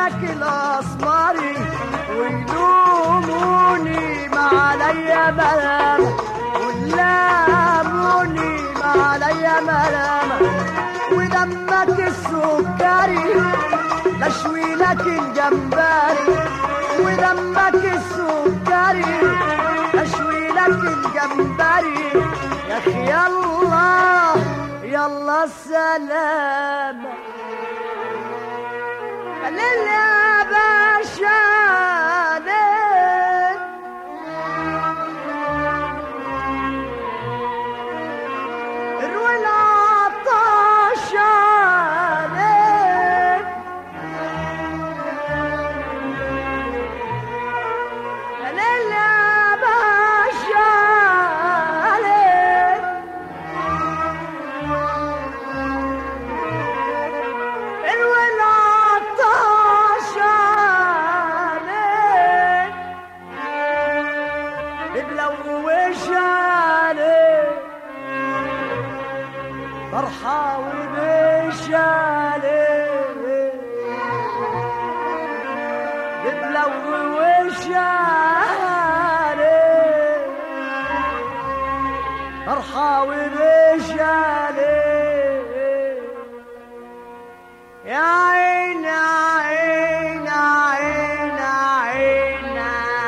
لك الاسمري ويلوموني ما عليا ملامة ولاموني ما عليا ملامة ودمك السكري لشوي لك الجمبري ودمك السكري اشوي لك الجمبري يا اخي يلا يلا السلام ليل يا باشا ليل اروي العطش عليك يا ليل يا باشا عليك اروي العطش عليك بلوش عليك فرحة وبش عليك بتلوش عليك فرحة وبش عليك يا عين عين عين عين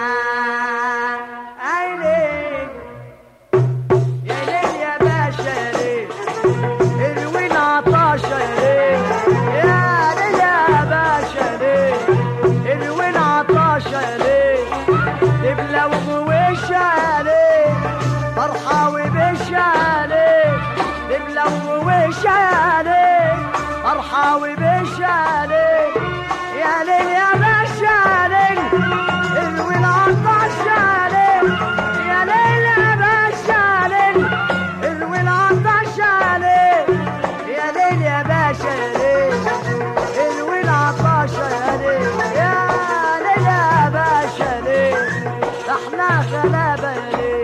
عينيك يا ليل يا باشا يا ليل اروي العطاش يا ليل يا ليل يا باشا يا ليل اروي العطاش يا ليل تبلى وبوش عليك فرحة وبش عليك تبلى وبوش عليك فرحة وبش عليك يا ليل يا باشا يا ليل اروي العطاش عليك يا ليل يا باشا يا ليل اروي العطاش عليك يا ليل يا باشا يا ليل اروي العطاش يا ليل يا ليل يا باشا يا ليل ده احنا غلابه يا ليل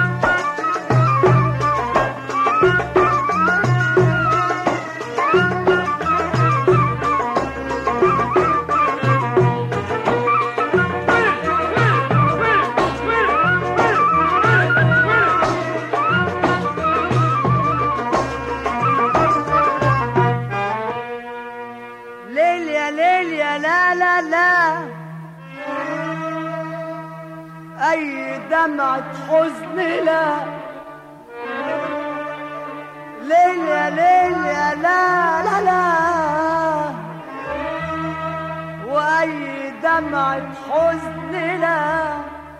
ليل يا ليل يا لا لا لا أي دمعة حزن لا ليل يا ليل يا لا لا لا وأي دمعة حزن لا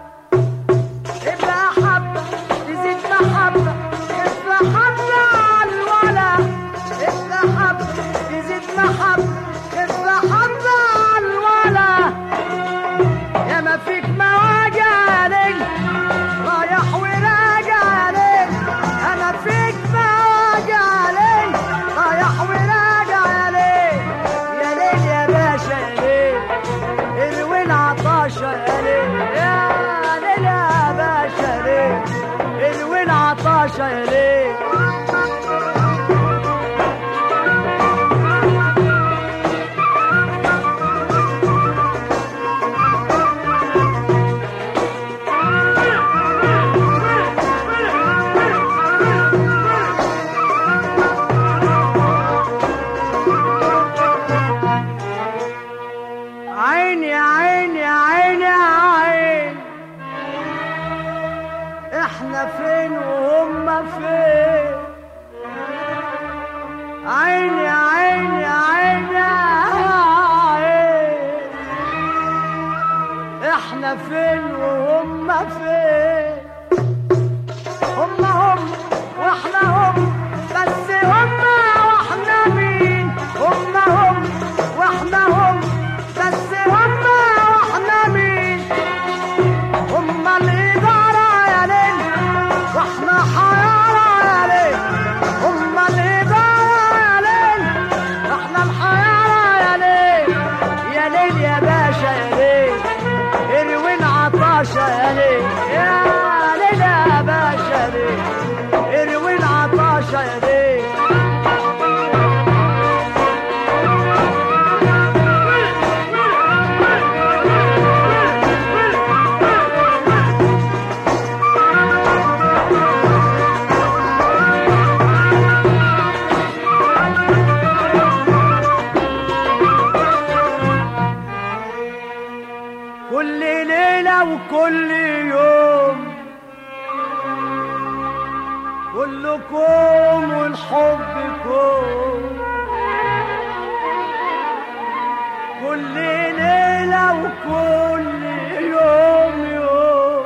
ابقى حبة تزيد محبة ابقى حبة على الولا ابقى حبة تزيد محبة ابقى حبة على الولا يا ما فيك مواجع لي رايح وراجع لي انا فيك مواجع لي رايح وراجع لي يا ليل يا باشا يا ليل اروي العطاشة يا ليل يا ليل يا باشا يا ليل اروي العطاشة يا ليل عين يا عين يا عين يا عين احنا فين وهم فين عين يا عين يا عين يا عين احنا فين وهم فين هم هم واحنا هم بس هم واحنا مين هم هم واحنا هم بس هم واحنا مين هم الإدارة يا ليل واحنا حيارى يا ليل هم الإدارة يا ليل واحنا الحيارى يا ليل يا ليل يا باشا يا ليل اروي العطاشة يا ليل كل يوم كلكم والحب كوم كل ليلة وكل يوم يوم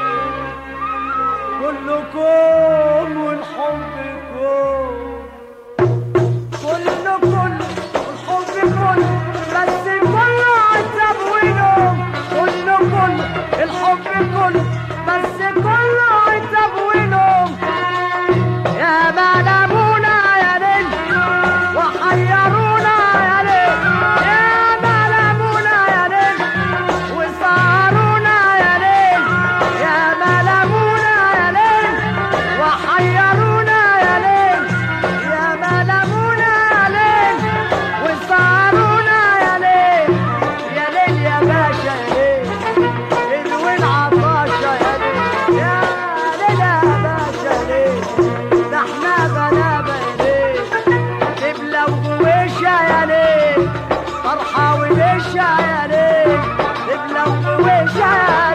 كلكم والحب كوم كل كل الحب كل بس كل عتب ونوم كل كل الحب كل بس كل عتب ونوم يا ملمونا يا ليل وحيرونا يا ليل يا ملمونا يا ليل وسهرونا يا ليل يا ملمونا يا ليل وحيرونا يا ليل يا ملمونا يا ليل وسهرونا يا ليل يا ليل يا باشا يا ليل ادوي العطاشة يا ليل يا ليل يا باشا ليل ده احنا غلابة يا ليل تبلى وجويشة يا ليل فرحة وليشة يا ليل تبلى وجويشة يا